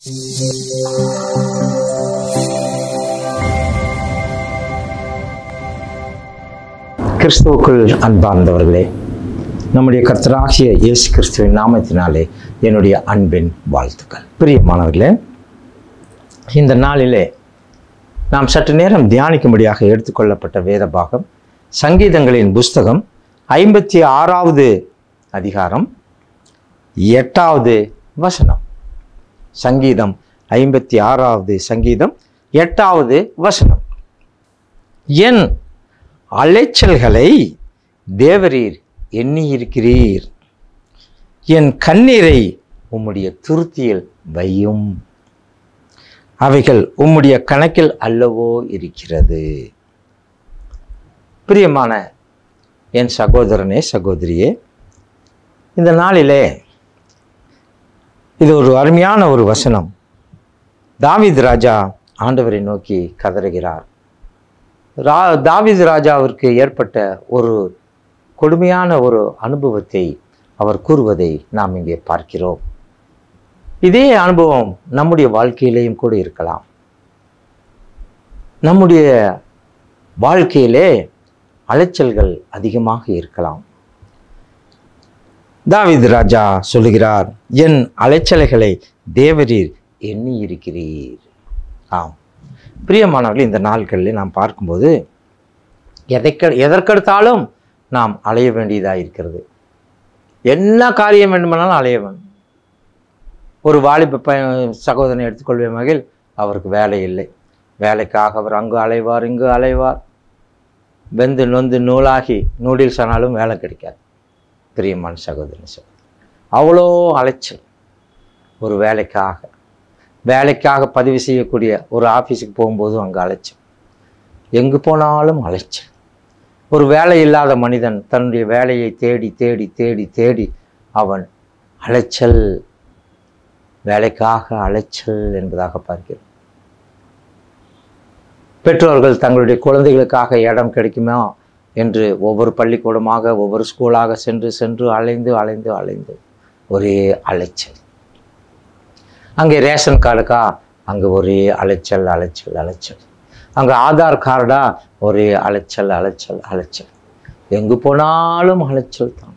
கிறிஸ்துவுக்குள் அன்பார்ந்தவர்களே நம்முடைய கர்த்தராகிய இயேசு கிறிஸ்துவின் நாமத்தினாலே என்னுடைய அன்பின் வாழ்த்துக்கள் பிரியமானவர்களே இந்த நாளிலே நாம் சற்று நேரம் தியானிக்கும்படியாக எடுத்துக்கொள்ளப்பட்ட வேத பாகம் சங்கீதங்களின் புஸ்தகம் ஐம்பத்தி ஆறாவது அதிகாரம் எட்டாவது வசனம் சங்கீதம் ஐம்பத்தி ஆறாவது சங்கீதம் எட்டாவது வசனம் என் அலைச்சல்களை தேவரீர் எண்ணியிருக்கிறீர் என் கண்ணீரை உம்முடைய துருத்தியில் வையும் அவைகள் உம்முடைய கணக்கில் அல்லவோ இருக்கிறது பிரியமான என் சகோதரனே சகோதரியே இந்த நாளிலே இது ஒரு அருமையான ஒரு வசனம் தாவீது ராஜா ஆண்டவரை நோக்கி கதறுகிறார் ரா தாவீது ராஜாவிற்கு ஏற்பட்ட ஒரு கொடுமையான ஒரு அனுபவத்தை அவர் கூறுவதை நாம் இங்கே பார்க்கிறோம் இதே அனுபவம் நம்முடைய வாழ்க்கையிலேயும் கூட இருக்கலாம் நம்முடைய வாழ்க்கையிலே அலைச்சல்கள் அதிகமாக இருக்கலாம் தாவீது ராஜா சொல்லுகிறார் என் அலைச்சலைகளை தேவரீர் எண்ணி இருக்கிறீர் ஆம் பிரியமானவர்கள் இந்த நாட்களில் நாம் பார்க்கும்போது எதைக்க எதற்கெடுத்தாலும் நாம் அலைய வேண்டியதாக இருக்கிறது என்ன காரியம் வேண்டுமானாலும் அலைய வேண்டும் ஒரு வாலிப ப சகோதரனை எடுத்துக்கொள்வேன் மகிழ் அவருக்கு வேலை இல்லை வேலைக்காக அவர் அங்கு அலைவார் இங்கு அலைவார் வெந்து நொந்து நூலாகி நூடில்ஸ் ஆனாலும் வேலை கிடைக்காது பிரியமான சகோதரன் சகோதரி அவ்வளோ அலைச்சல் ஒரு வேலைக்காக வேலைக்காக பதிவு செய்யக்கூடிய ஒரு ஆஃபீஸுக்கு போகும்போதும் அங்கே அலைச்சல் எங்கு போனாலும் அலைச்சல் ஒரு வேலை இல்லாத மனிதன் தன்னுடைய வேலையை தேடி தேடி தேடி தேடி அவன் அலைச்சல் வேலைக்காக அலைச்சல் என்பதாக பார்க்கிறோம் பெற்றோர்கள் தங்களுடைய குழந்தைகளுக்காக இடம் கிடைக்குமா என்று ஒவ்வொரு பள்ளிக்கூடமாக ஒவ்வொரு ஸ்கூலாக சென்று சென்று அலைந்து அலைந்து அலைந்து ஒரே அலைச்சல் அங்கே ரேஷன் கார்டுக்கா அங்கே ஒரே அலைச்சல் அலைச்சல் அலைச்சல் அங்கே ஆதார் கார்டா ஒரே அலைச்சல் அலைச்சல் அலைச்சல் எங்கு போனாலும் அலைச்சல் தான்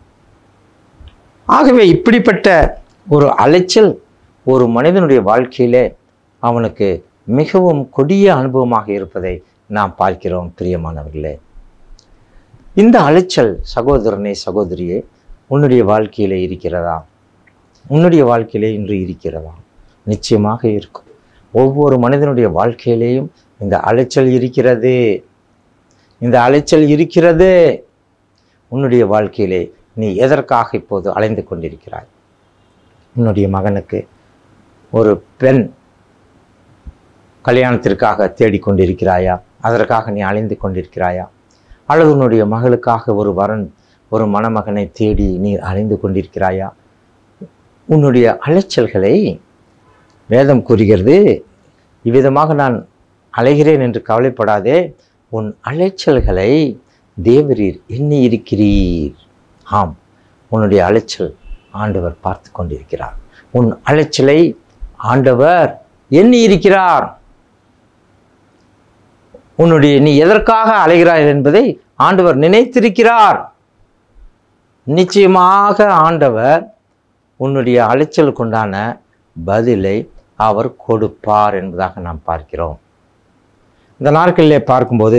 ஆகவே இப்படிப்பட்ட ஒரு அலைச்சல் ஒரு மனிதனுடைய வாழ்க்கையிலே அவனுக்கு மிகவும் கொடிய அனுபவமாக இருப்பதை நாம் பார்க்கிறோம் பிரியமானவர்களே இந்த அலைச்சல் சகோதரனே சகோதரியே உன்னுடைய வாழ்க்கையிலே இருக்கிறதா உன்னுடைய வாழ்க்கையிலே இன்று இருக்கிறதா நிச்சயமாக இருக்கும் ஒவ்வொரு மனிதனுடைய வாழ்க்கையிலேயும் இந்த அலைச்சல் இருக்கிறது இந்த அலைச்சல் இருக்கிறது உன்னுடைய வாழ்க்கையிலே நீ எதற்காக இப்போது அலைந்து கொண்டிருக்கிறாய் உன்னுடைய மகனுக்கு ஒரு பெண் கல்யாணத்திற்காக தேடிக்கொண்டிருக்கிறாயா அதற்காக நீ அலைந்து கொண்டிருக்கிறாயா அல்லது உன்னுடைய மகளுக்காக ஒரு வரன் ஒரு மணமகனை தேடி நீ அலைந்து கொண்டிருக்கிறாயா உன்னுடைய அலைச்சல்களை வேதம் கூறுகிறது இவ்விதமாக நான் அலைகிறேன் என்று கவலைப்படாதே உன் அலைச்சல்களை தேவரீர் எண்ணி இருக்கிறீர் ஆம் உன்னுடைய அலைச்சல் ஆண்டவர் பார்த்து கொண்டிருக்கிறார் உன் அலைச்சலை ஆண்டவர் எண்ணி இருக்கிறார் உன்னுடைய நீ எதற்காக அலைகிறாய் என்பதை ஆண்டவர் நினைத்திருக்கிறார் நிச்சயமாக ஆண்டவர் உன்னுடைய அலைச்சலுக்குண்டான பதிலை அவர் கொடுப்பார் என்பதாக நாம் பார்க்கிறோம் இந்த நாட்களிலே பார்க்கும்போது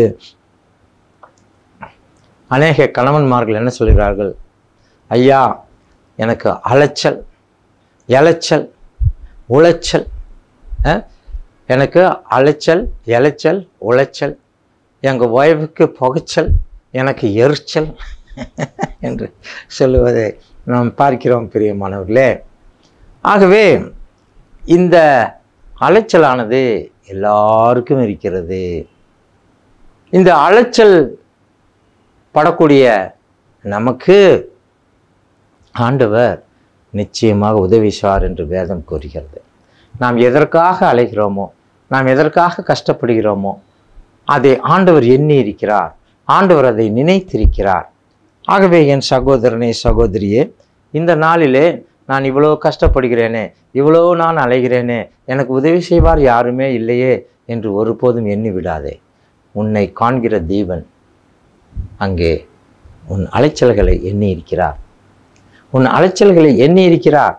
அநேக கணவன்மார்கள் என்ன சொல்கிறார்கள் ஐயா எனக்கு அலைச்சல் இலைச்சல் உளைச்சல் அஹ், எனக்கு அலைச்சல் இலைச்சல் உளைச்சல் எங்கள் ஒய்ஃபுக்கு புகைச்சல் எனக்கு எரிச்சல் என்று சொல்லுவதை நாம் பார்க்கிறோம் பிரியமானவர்களே ஆகவே இந்த அலைச்சலானது எல்லாருக்கும் இருக்கிறது இந்த அலைச்சல் படக்கூடிய நமக்கு ஆண்டவர் நிச்சயமாக உதவி செய்வார் என்று வேதம் கூறுகிறது நாம் எதற்காக அலைகிறோமோ நாம் எதற்காக கஷ்டப்படுகிறோமோ அதை ஆண்டவர் எண்ணி இருக்கிறார் ஆண்டவர் அதை நினைத்திருக்கிறார் ஆகவே என் சகோதரனே சகோதரியே இந்த நாளிலே நான் இவ்வளோ கஷ்டப்படுகிறேனே இவ்வளோ நான் அலைகிறேனே எனக்கு உதவி செய்வார் யாருமே இல்லையே என்று ஒருபோதும் எண்ணி விடாதே உன்னை காண்கிற தேவன் அங்கே உன் அலைச்சல்களை எண்ணி இருக்கிறார் உன் அலைச்சல்களை எண்ணி இருக்கிறார்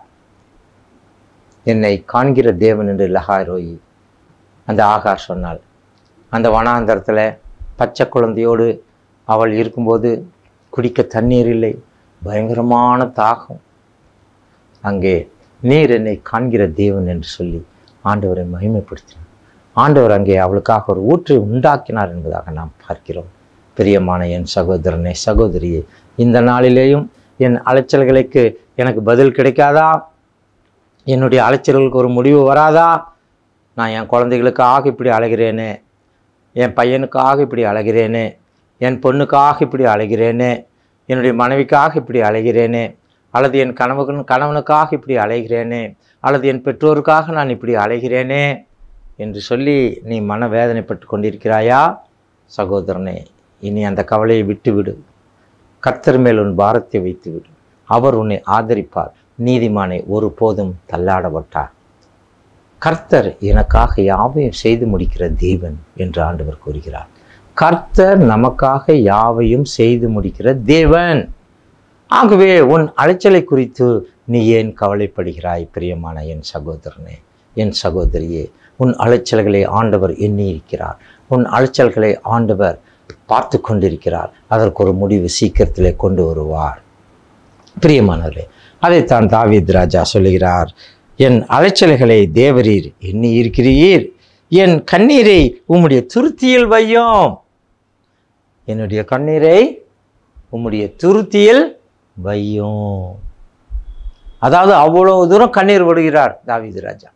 என்னை காண்கிற தேவன் என்று லஹாய் ரோயி அந்த ஆகார் சொன்னாள் அந்த வனாந்தரத்தில் பச்சை குழந்தையோடு அவள் இருக்கும்போது குடிக்க தண்ணீர் இல்லை பயங்கரமான தாகம் அங்கே நீர் என்னை காண்கிற தேவன் என்று சொல்லி ஆண்டவரை மகிமைப்படுத்தினார் ஆண்டவர் அங்கே அவளுக்காக ஒரு ஊற்றை உண்டாக்கினார் என்பதாக நாம் பார்க்கிறோம் பிரியமான என் சகோதரனே சகோதரியே இந்த நாளிலேயும் என் அலைச்சல்களுக்கு எனக்கு பதில் கிடைக்காதா என்னுடைய அலைச்சல்களுக்கு ஒரு முடிவு வராதா நான் என் குழந்தைகளுக்காக இப்படி அழைகிறேனே என் பையனுக்காக இப்படி அழைகிறேனே என் பொண்ணுக்காக இப்படி அழைகிறேனே என்னுடைய மனைவிக்காக இப்படி அழைகிறேனே அல்லது என் கணவன் கணவனுக்காக இப்படி அலைகிறேனே அல்லது என் பெற்றோருக்காக நான் இப்படி அலைகிறேனே என்று சொல்லி நீ மனவேதனைப்பட்டு கொண்டிருக்கிறாயா சகோதரனே இனி அந்த கவலையை விட்டுவிடு கர்த்தர் மேல் உன் பாரத்தை வைத்துவிடு அவர் உன்னை ஆதரிப்பார் நீதிமானை ஒருபோதும் தள்ளாடப்பட்டார் கர்த்தர் எனக்காக யாவையும் செய்து முடிக்கிற தேவன் என்று ஆண்டவர் கூறுகிறார் கர்த்தர் நமக்காக யாவையும் செய்து முடிக்கிற தேவன் ஆகவே உன் அலைச்சலை குறித்து நீ ஏன் கவலைப்படுகிறாய் பிரியமான என் சகோதரனே என் சகோதரியே உன் அலைச்சல்களை ஆண்டவர் எண்ணி இருக்கிறார் உன் அலைச்சல்களை ஆண்டவர் பார்த்து கொண்டிருக்கிறார் அதற்கு ஒரு முடிவு சீக்கிரத்திலே கொண்டு வருவார் பிரியமானவர்களே அதைத்தான் தாவீத் ராஜா சொல்லுகிறார் என் அலைச்சல்களை தேவரீர் எண்ணி இருக்கிறீர் என் கண்ணீரை உம்முடைய துருத்தியில் வையோம் என்னுடைய கண்ணீரை உம்முடைய துருத்தியில் வையும் அதாவது அவ்வளவு தூரம் கண்ணீர் விடுகிறார் தாவீது ராஜா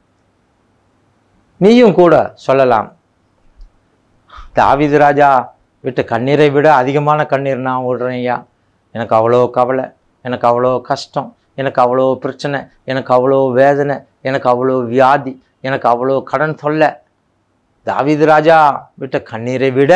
நீயும் கூட சொல்லலாம் தாவீது ராஜா விட்ட கண்ணீரை விட அதிகமான கண்ணீர் நான் விடுறேன் ஐயா எனக்கு அவ்வளோ கவலை எனக்கு அவ்வளோ கஷ்டம் எனக்கு அவ்வளோ பிரச்சனை எனக்கு அவ்வளோ வேதனை எனக்கு அவ்வளோ வியாதி எனக்கு அவ்வளோ கடன் தொல்லை தாவீது ராஜா விட்ட கண்ணீரை விட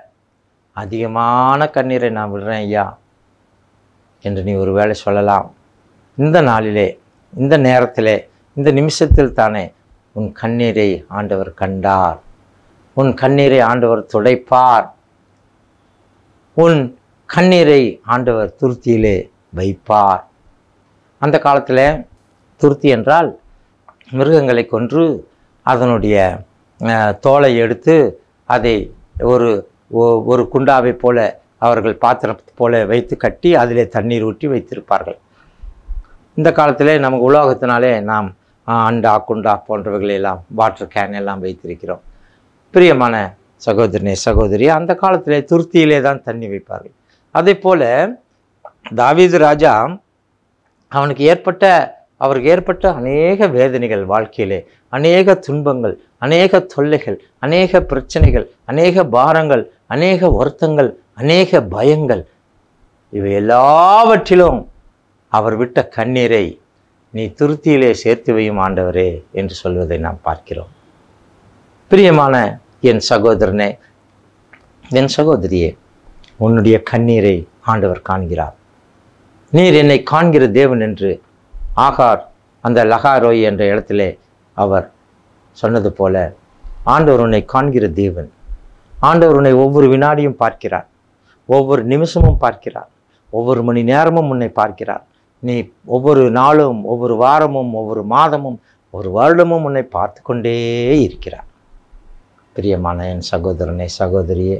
அதிகமான கண்ணீரை நான் விடுறேன் ஐயா என்று நீ ஒரு வேளை சொல்லலாம் இந்த நாளிலே இந்த நேரத்திலே இந்த நிமிஷத்தில் தானே உன் கண்ணீரை ஆண்டவர் கண்டார் உன் கண்ணீரை ஆண்டவர் துடைப்பார் உன் கண்ணீரை ஆண்டவர் துருத்தியிலே வைப்பார் அந்த காலத்தில் துருத்தி என்றால் மிருகங்களை கொன்று அதனுடைய அஹ், தோலை எடுத்து அதை ஒரு ஒ- ஒரு குண்டாவை போல அவர்கள் பாத்திரம் போல வைத்து கட்டி அதிலே தண்ணீர் ஊற்றி வைத்திருப்பார்கள் இந்த காலத்திலே நமக்கு உலோகத்தினாலே நாம் ஆஹ், அண்டா குண்டா போன்றவைகளை எல்லாம் வாட்டர் கேன் எல்லாம் வைத்திருக்கிறோம் பிரியமான சகோதரனே சகோதரி அந்த காலத்திலே துருத்தியிலே தான் தண்ணி வைப்பார்கள் அதே போல தாவீது ராஜா அவனுக்கு ஏற்பட்ட அவருக்கு ஏற்பட்ட அநேக வேதனைகள் வாழ்க்கையிலே அநேக துன்பங்கள் அநேக தொல்லைகள் அநேக பிரச்சனைகள் அநேக பாரங்கள் அநேக வருத்தங்கள் அநேக பயங்கள் இவை எல்லாவற்றிலும் அவர் விட்ட கண்ணீரை நீ துருத்தியிலே சேர்த்து வையும் ஆண்டவரே என்று சொல்வதை நாம் பார்க்கிறோம் பிரியமான என் சகோதரனே என் சகோதரியே உன்னுடைய கண்ணீரை ஆண்டவர் காண்கிறார் நீர் என்னை காண்கிற தேவன் என்று ஆகார் அந்த லகாரோய் என்ற இடத்திலே அவர் சொன்னது போல ஆண்டவர் உன்னை காண்கிற தேவன் ஆண்டவர் உன்னை ஒவ்வொரு வினாடியும் பார்க்கிறார் ஒவ்வொரு நிமிஷமும் பார்க்கிறார் ஒவ்வொரு மணி நேரமும் உன்னை பார்க்கிறார் நீ ஒவ்வொரு நாளும் ஒவ்வொரு வாரமும் ஒவ்வொரு மாதமும் ஒரு வருடமும் உன்னை பார்த்து கொண்டே இருக்கிறார் பிரியமான என் சகோதரனே சகோதரியே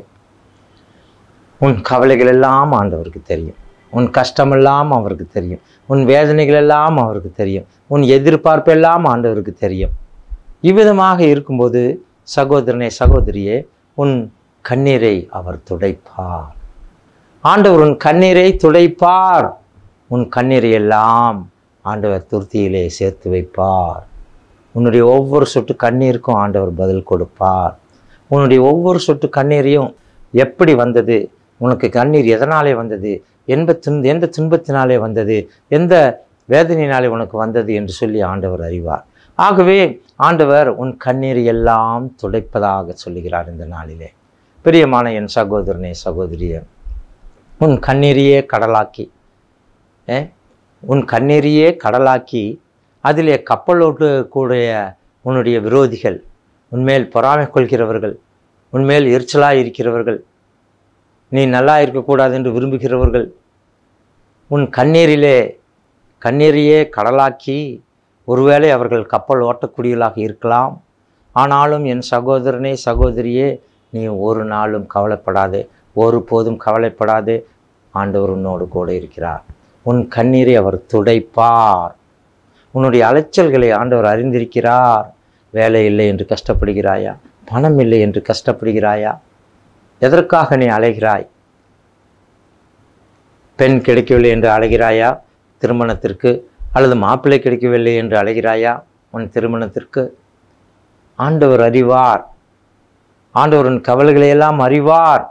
உன் கவலைகள் எல்லாம் ஆண்டவருக்கு தெரியும் உன் கஷ்டமெல்லாம் அவருக்கு தெரியும் உன் வேதனைகள் எல்லாம் அவருக்கு தெரியும் உன் எதிர்பார்ப்பெல்லாம் ஆண்டவருக்கு தெரியும் இவ்விதமாக இருக்கும்போது சகோதரனே சகோதரியே உன் கண்ணீரை அவர் துடைப்பார் ஆண்டவர் உன் கண்ணீரை துடைப்பார் உன் கண்ணீரை எல்லாம் ஆண்டவர் துர்த்தியிலே சேர்த்து வைப்பார் உன்னுடைய ஒவ்வொரு சொட்டு கண்ணீருக்கும் ஆண்டவர் பதில் கொடுப்பார் உன்னுடைய ஒவ்வொரு சொட்டு கண்ணீரையும் எப்படி வந்தது உனக்கு கண்ணீர் எதனாலே வந்தது எந்த துன் எந்த துன்பத்தினாலே வந்தது எந்த வேதனையினாலே உனக்கு வந்தது என்று சொல்லி ஆண்டவர் அறிவார் ஆகவே ஆண்டவர் உன் கண்ணீரை எல்லாம் துடைப்பதாக சொல்லுகிறார் இந்த நாளிலே பிரியமான என் சகோதரனே சகோதரியே உன் கண்ணீரையே கடலாக்கி ஏ, உன் கண்ணீரையே கடலாக்கி அதிலே கப்பலோட்டு கூடிய உன்னுடைய விரோதிகள் உன்மேல் பொறாமை கொள்கிறவர்கள் உன்மேல் எரிச்சலாய் இருக்கிறவர்கள் நீ நல்லா இருக்கக்கூடாது என்று விரும்புகிறவர்கள் உன் கண்ணீரிலே கண்ணீரையே கடலாக்கி ஒருவேளை அவர்கள் கப்பல் ஓட்டக்கூடியவர்களாக இருக்கலாம் ஆனாலும் என் சகோதரனே சகோதரியே நீ ஒரு நாளும் கவலைப்படாதே ஒருபோதும் கவலைப்படாதே ஆண்டவர் உன்னோடு கூட இருக்கிறார் உன் கண்ணீரை அவர் துடைப்பார் உன்னுடைய அலைச்சல்களை ஆண்டவர் அறிந்திருக்கிறார் வேலை இல்லை என்று கஷ்டப்படுகிறாயா பணம் இல்லை என்று கஷ்டப்படுகிறாயா எதற்காக நீ அலைகிறாய் பெண் கிடைக்கவில்லை என்று அலைகிறாயா திருமணத்திற்கு அல்லது மாப்பிள்ளை கிடைக்கவில்லை என்று அலைகிறாயா உன் திருமணத்திற்கு ஆண்டவர் அறிவார் ஆண்டவரின் கவலைகளை எல்லாம் அறிவார்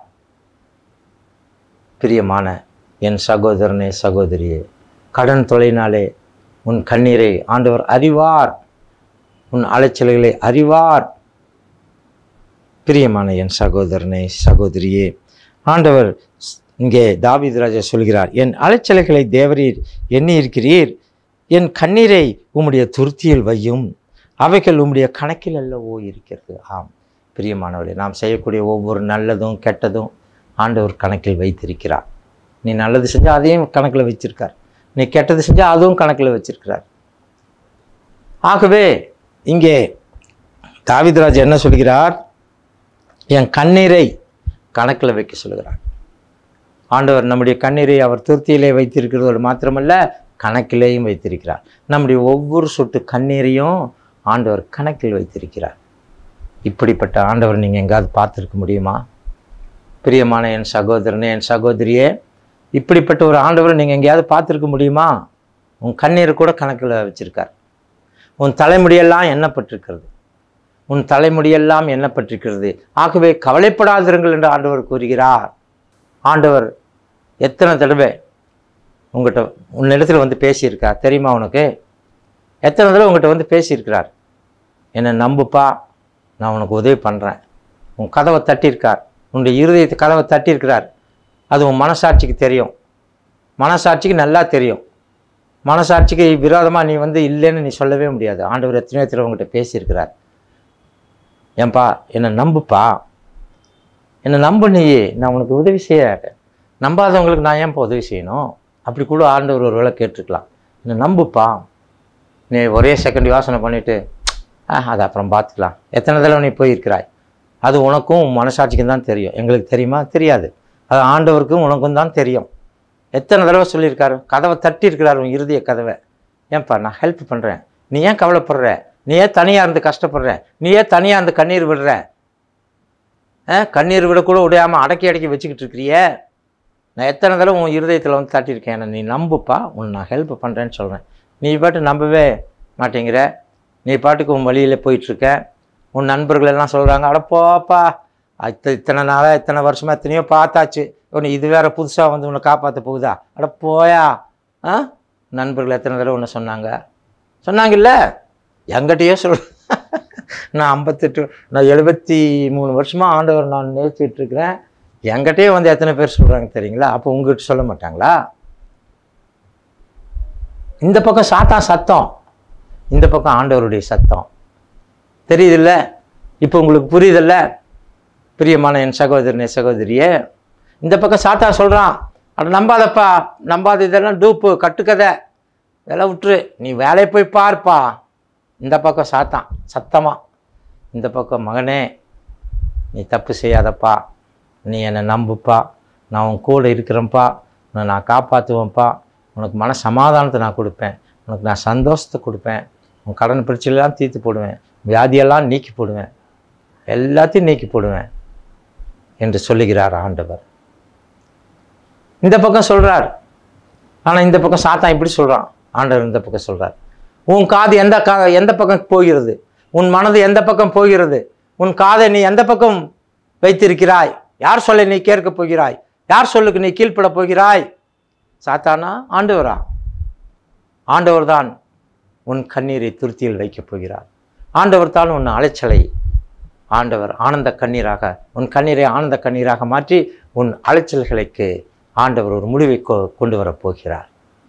பிரியமான என் சகோதரனே சகோதரியே கடன் தொலைனாலே உன் கண்ணீரை ஆண்டவர் அறிவார் உன் அலைச்சல்களை அறிவார் பிரியமான என் சகோதரனே சகோதரியே ஆண்டவர் இங்கே தாவீது ராஜா சொல்கிறார் என் அலைச்சல்களை தேவரீர் எண்ணி இருக்கிறீர் என் கண்ணீரை உம்முடைய துருத்தியில் வையும் அவைகள் உம்முடைய கணக்கில் அல்லவோ இருக்கிறது ஆம் பிரியமானவரே நாம் செய்யக்கூடிய ஒவ்வொரு நல்லதும் கெட்டதும் ஆண்டவர் கணக்கில் வைத்திருக்கிறார் நீ நல்லது செஞ்சால் அதையும் கணக்கில் வச்சிருக்கார் நீ கெட்டது செஞ்சால் அதுவும் கணக்கில் வச்சிருக்கிறார் ஆகவே இங்கே தாவிதராஜ் என்ன சொல்கிறார் என் கண்ணீரை கணக்கில் வைக்க சொல்கிறார் ஆண்டவர் நம்முடைய கண்ணீரை அவர் துருத்தியிலே வைத்திருக்கிறதோடு மாத்திரமல்ல கணக்கிலேயும் வைத்திருக்கிறார் நம்முடைய ஒவ்வொரு சொட்டு கண்ணீரையும் ஆண்டவர் கணக்கில் வைத்திருக்கிறார் இப்படிப்பட்ட ஆண்டவர் நீங்கள் எங்காவது பார்த்துருக்க முடியுமா பிரியமான என் சகோதரனே என் சகோதரியே இப்படிப்பட்ட ஒரு ஆண்டவரை நீங்கள் எங்கேயாவது பார்த்துருக்க முடியுமா உன் கண்ணீரை கூட கணக்கில் வச்சிருக்கார் உன் தலைமுடியெல்லாம் எண்ணப்பட்டிருக்கிறது உன் தலைமுடியெல்லாம் எண்ணப்பட்டிருக்கிறது ஆகவே கவலைப்படாதிருங்கள் என்று ஆண்டவர் கூறுகிறார் ஆண்டவர் எத்தனை தடவை உங்கள்கிட்ட உன்னிடத்தில் வந்து பேசியிருக்கார் தெரியுமா உனக்கு எத்தனை தடவை உங்கள்கிட்ட வந்து பேசியிருக்கிறார் என்னை நம்புப்பா நான் உனக்கு உதவி பண்ணுறேன் உன் கதவை தட்டியிருக்கார் உன்னுடைய இருதயத்தை கதவை தட்டியிருக்கிறார் அது உன் மனசாட்சிக்கு தெரியும் மனசாட்சிக்கு நல்லா தெரியும் மனசாட்சிக்கு விரோதமாக நீ வந்து இல்லைன்னு நீ சொல்லவே முடியாது ஆண்டவர் எத்தனையோ தடவை உங்கள்கிட்ட பேசியிருக்கிறார் ஏன்பா என்னை நம்புப்பா என்னை நம்பு நீ நான் உனக்கு உதவி செய்ய நம்பாதவங்களுக்கு நான் ஏன்ப்பா உதவி செய்யணும் அப்படி கூட ஆண்டவர் ஒரு வேளை கேட்டிருக்கலாம் என்னை நம்புப்பா நீ ஒரே செகண்ட் யோசனை பண்ணிவிட்டு ஆ அது அப்புறம் பார்த்துக்கலாம் எத்தனை தடவை நீ போயிருக்கிறாய் அது உனக்கும் உன் மனசாட்சிக்கும் தான் தெரியும் எங்களுக்கு தெரியுமா தெரியாது அது ஆண்டவருக்கும் உனக்கும் தான் தெரியும் எத்தனை தடவை சொல்லியிருக்காரு கதவை தட்டி இருக்கிறார் உன் இறுதிய கதவை ஏன்பா நான் ஹெல்ப் பண்ணுறேன் நீ ஏன் கவலைப்படுற நீ ஏன் தனியாக இருந்து கஷ்டப்படுற நீ ஏன் தனியாக இருந்து கண்ணீர் விடுற ஆ கண்ணீர் விட கூட விடாமல் அடக்கி அடக்கி வச்சுக்கிட்டு இருக்கிறியே நான் எத்தனை தடவை உன் இருதயத்தில் வந்து தட்டியிருக்கேன் என்னை நீ நம்புப்பா உன் நான் ஹெல்ப் பண்ணுறேன்னு சொல்கிறேன் நீ பாட்டு நம்பவே மாட்டேங்கிற நீ பாட்டுக்கு உன் வழியில் போயிட்டுருக்க உன் நண்பர்கள் எல்லாம் சொல்கிறாங்க அட போப்பா இத்த இத்தனை நாளாக இத்தனை வருஷமாக எத்தனையோ பார்த்தாச்சு உன்னை இது வேற புதுசாக வந்து உன்னை காப்பாற்ற போகுதா அட போயா ஆ நண்பர்கள் எத்தனை தடவை ஒன்று சொன்னாங்க சொன்னாங்கல்ல எங்கிட்டயே சொல் நான் ஐம்பத்தெட்டு நான் எழுபத்தி மூணு வருஷமாக ஆண்டவர் நான் நேசிச்சுட்டு இருக்கிறேன் என்கிட்டயே வந்து எத்தனை பேர் சொல்கிறாங்க தெரியுங்களா அப்போ உங்ககிட்ட சொல்ல மாட்டாங்களா இந்த பக்கம் சாத்தான் சத்தம் இந்த பக்கம் ஆண்டவருடைய சத்தம் தெரியுதுல்ல இப்போ உங்களுக்கு புரியுதில்ல பிரியமான என் சகோதரனே சகோதரியே இந்த பக்கம் சாத்தா சொல்கிறான் அட நம்பாதப்பா நம்பாத இதெல்லாம் டூப்பு கட்டுக்கதை இதெல்லாம் விட்டுரு நீ வேலையை போய் பார்ப்பா இந்த பக்கம் சாத்தான் சத்தமா இந்த பக்கம் மகனே நீ தப்பு செய்யாதப்பா நீ என்னை நம்புப்பா நான் உன் கூட இருக்கிறேன்ப்பா உன்னை நான் காப்பாற்றுவேன்ப்பா உனக்கு மன சமாதானத்தை நான் கொடுப்பேன் உனக்கு நான் சந்தோஷத்தை கொடுப்பேன் உன் கடன் பிரச்சனைலாம் தீர்த்து போடுவேன் வியாதியெல்லாம் நீக்கி போடுவேன் எல்லாத்தையும் நீக்கி போடுவேன் என்று சொல்லுகிறார் ஆண்டவர் இந்த பக்கம் சொல்றார் ஆனால் இந்த பக்கம் சாத்தான் இப்படி சொல்றான் ஆண்டவர் இந்த பக்கம் சொல்றார் உன் காது எந்த கா எந்த பக்கம் போகிறது உன் மனது எந்த பக்கம் போகிறது உன் காதை நீ எந்த பக்கம் வைத்திருக்கிறாய் யார் சொல்ல நீ கேட்க போகிறாய் யார் சொல்லுக்கு நீ கீழ்ப்பட போகிறாய் சாத்தானா ஆண்டவரா ஆண்டவர் தான் உன் கண்ணீரை துருத்தியில் வைக்கப் போகிறார் ஆண்டவர் தான் உன் அலைச்சலை ஆண்டவர் ஆனந்த கண்ணீராக உன் கண்ணீரை ஆனந்த கண்ணீராக மாற்றி உன் அலைச்சல்களுக்கு ஆண்டவர் ஒரு முடிவை கொ கொண்டு வரப் போகிறார்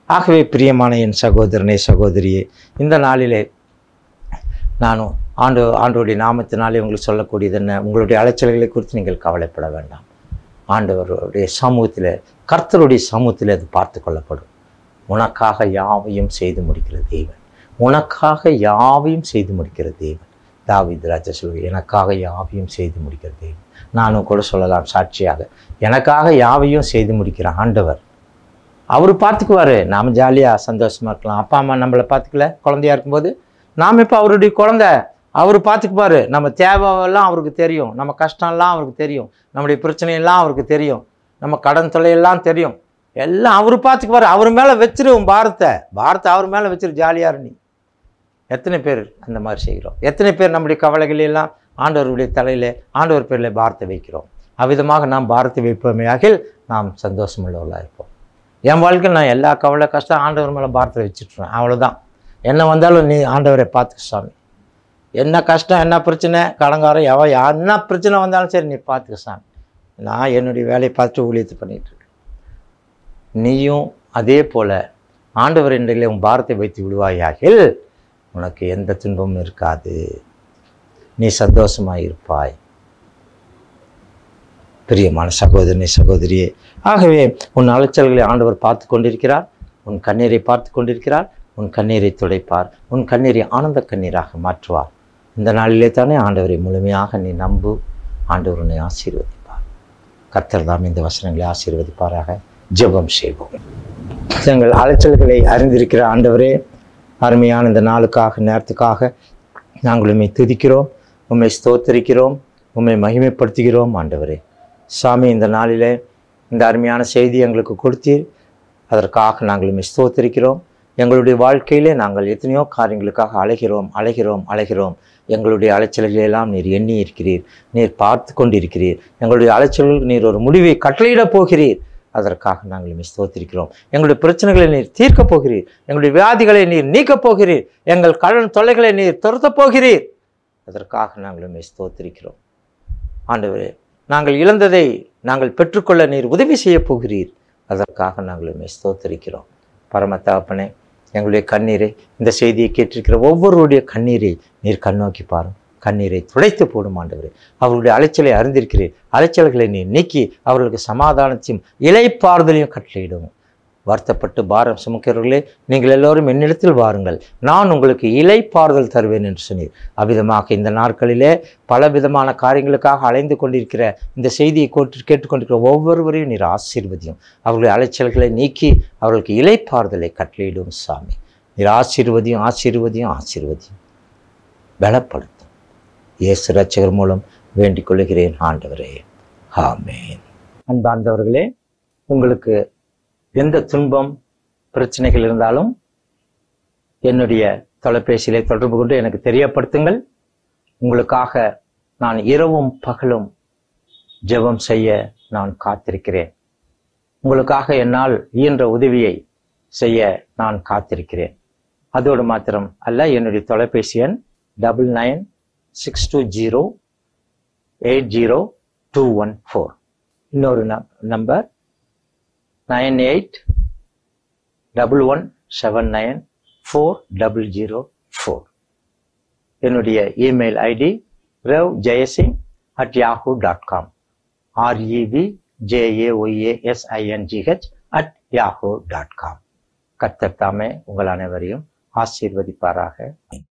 ஆகவே பிரியமான என் சகோதரனே சகோதரியே இந்த நாளிலே நானும் ஆண்டு ஆண்டோடைய நாமத்தினாலே உங்களுக்கு சொல்லக்கூடியது என்ன உங்களுடைய அலைச்சல்களை குறித்து நீங்கள் கவலைப்பட வேண்டாம் ஆண்டவருடைய சமூகத்தில் கர்த்தருடைய சமூகத்தில் அது பார்த்து கொள்ளப்படும் உனக்காக யாவையும் செய்து முடிக்கிற தேவன் உனக்காக யாவையும் செய்து முடிக்கிற தேவன் தாவீது ராஜா சொல்லுங்க எனக்காக யாவையும் செய்து முடிக்கிற தேவன் நானும் கூட சொல்லலாம் சாட்சியாக எனக்காக யாவையும் செய்து முடிக்கிற ஆண்டவர் அவர் பார்த்துக்குவாரு நாம் ஜாலியாக சந்தோஷமா இருக்கலாம் அப்பா அம்மா நம்மளை பார்த்துக்கல குழந்தையா இருக்கும்போது நாம் இப்போ அவருடைய குழந்தை அவர் பார்த்துக்குப்பாரு நம்ம தேவையெல்லாம் அவருக்கு தெரியும் நம்ம கஷ்டம்லாம் அவருக்கு தெரியும் நம்முடைய பிரச்சனையெல்லாம் அவருக்கு தெரியும் நம்ம கடன் தொல்லையெல்லாம் தெரியும் எல்லாம் அவர் பார்த்துக்குவாரு அவர் மேலே வச்சிரு உன் பாரத்தை பாரத்தை அவர் மேலே வச்சிரு ஜாலியாக நீ எத்தனை பேர் அந்த மாதிரி செய்கிறோம் எத்தனை பேர் நம்முடைய கவலைகளை எல்லாம் ஆண்டவருடைய தலையிலே ஆண்டவர் பேரில் பாரத்தை வைக்கிறோம் அவ்விதமாக நாம் பாரத்தை வைப்போமையாகில் நாம் சந்தோஷமுள்ளவர்களாக இருப்போம் என் வாழ்க்கையில் நான் எல்லா கவலை கஷ்டம் ஆண்டவர் மேலே பாரத்தை வச்சுட்ருவேன் அவ்வளோதான் என்ன வந்தாலும் நீ ஆண்டவரை பார்த்துக்க சாமி என்ன கஷ்டம் என்ன பிரச்சனை கடங்காரம் எவ என்ன பிரச்சனை வந்தாலும் சரி நீ பார்த்துக்க சாமி நான் என்னுடைய வேலையை பார்த்துட்டு ஊழியத்தை பண்ணிட்டு இருக்கேன் நீயும் அதே போல ஆண்டவர் இன்றையிலே உன் பாரத்தை வைத்து விடுவாயாகில் உனக்கு எந்த துன்பமும் இருக்காது நீ சந்தோஷமாய் இருப்பாய் பிரியமான சகோதரனே சகோதரியே ஆகவே உன் அலைச்சல்களை ஆண்டவர் பார்த்து கொண்டிருக்கிறார் உன் கண்ணீரை பார்த்து கொண்டிருக்கிறார் உன் கண்ணீரை துடைப்பார் உன் கண்ணீரை ஆனந்த கண்ணீராக மாற்றுவார் இந்த நாளிலே தானே ஆண்டவரை முழுமையாக நீ நம்பு ஆண்டவர் உன்னை ஆசீர்வதிப்பார் கர்த்தர் தாம் இந்த வசனங்களை ஆசீர்வதிப்பாராக ஜெபம் செய்வோம் எங்கள் அலைச்சல்களை அறிந்திருக்கிற ஆண்டவரே அருமையான இந்த நாளுக்காக நேரத்துக்காக நாங்கள் உண்மை துதிக்கிறோம் உண்மை ஸ்தோத்தரிக்கிறோம் உண்மை மகிமைப்படுத்துகிறோம் ஆண்டவரே சாமி இந்த நாளிலே இந்த அருமையான செய்தி எங்களுக்கு கொடுத்தீர் அதற்காக நாங்கள் உண்மை ஸ்தோத்தரிக்கிறோம் எங்களுடைய வாழ்க்கையிலே நாங்கள் எத்தனையோ காரியங்களுக்காக அலைகிறோம் அலைகிறோம் அலைகிறோம் எங்களுடைய அலைச்சல்களை எல்லாம் நீர் எண்ணி இருக்கிறீர் நீர் பார்த்து கொண்டிருக்கிறீர் எங்களுடைய அலைச்சல்களுக்கு நீர் ஒரு முடிவை கட்டளையிடப் போகிறீர் அதற்காக நாங்கள் உம்மை ஸ்தோத்திரிக்கிறோம் எங்களுடைய பிரச்சனைகளை நீர் தீர்க்கப் போகிறீர் எங்களுடைய வியாதிகளை நீர் நீக்கப் போகிறீர் எங்கள் கடன் தொல்லைகளை நீர் துரத்தப் போகிறீர் அதற்காக நாங்கள் உம்மை ஸ்தோத்திரிக்கிறோம் ஆண்டவரே நாங்கள் இழந்ததை நாங்கள் பெற்றுக்கொள்ள நீர் உதவி செய்யப் போகிறீர் அதற்காக நாங்கள் உம்மை ஸ்தோத்திரிக்கிறோம் பரம தகப்பனே எங்களுடைய கண்ணீரை இந்த செய்தியை கேட்டிருக்கிற ஒவ்வொருவருடைய கண்ணீரை நீர் கண்ணோக்கி பாரும் கண்ணீரை துடைத்து போடும் ஆண்டவரே அவர்களுடைய அலைச்சலை அறிந்திருக்கிறீர் அலைச்சல்களை நீர் நீக்கி அவர்களுக்கு சமாதானத்தையும் இலைப்பாறுதலையும் கட்டளையிடும் வருத்தப்பட்டு பாரம் சுமக்கிறவர்களே நீங்கள் எல்லோரும் என்னிடத்தில் வாருங்கள் நான் உங்களுக்கு இலைப்பாறுதல் தருவேன் என்று சொன்னீர் அவ்விதமாக இந்த நாட்களிலே பல விதமான காரியங்களுக்காக அலைந்து கொண்டிருக்கிற இந்த செய்தியை கோட்டு கேட்டுக்கொண்டிருக்கிற ஒவ்வொருவரையும் நீர் ஆசீர்வதியும் அவர்களுடைய அலைச்சல்களை நீக்கி அவர்களுக்கு இலைப்பாறுதலை கட்டளையிடும் சாமி நீர் ஆசீர்வதியும் ஆசீர்வதியும் ஆசீர்வதியும் பலப்படுத்தும் இயேசு ரட்சகர் மூலம் வேண்டிக் கொள்கிறேன் ஆண்டவரே ஆமென் அன்பார்ந்தவர்களே உங்களுக்கு எந்த துன்பம் பிரச்சனைகள் இருந்தாலும் என்னுடைய தொலைபேசியிலே தொடர்பு கொண்டு எனக்கு தெரியப்படுத்துங்கள் உங்களுக்காக நான் இரவும் பகலும் ஜெபம் செய்ய நான் காத்திருக்கிறேன் உங்களுக்காக என்னால் இயன்ற உதவியை செய்ய நான் காத்திருக்கிறேன் அதோடு மாத்திரம் அல்ல என்னுடைய தொலைபேசி எண் double nine six two zero eight zero two one four இன்னொரு number nine eight double one seven nine four double zero four என்னுடைய email ID ரவ் Jayasingh at Yahoo dot com REP JAYASINGH at Yahoo dot com கர்த்தர் தாமே உங்கள் அனைவரையும் ஆசீர்வதிப்பாராக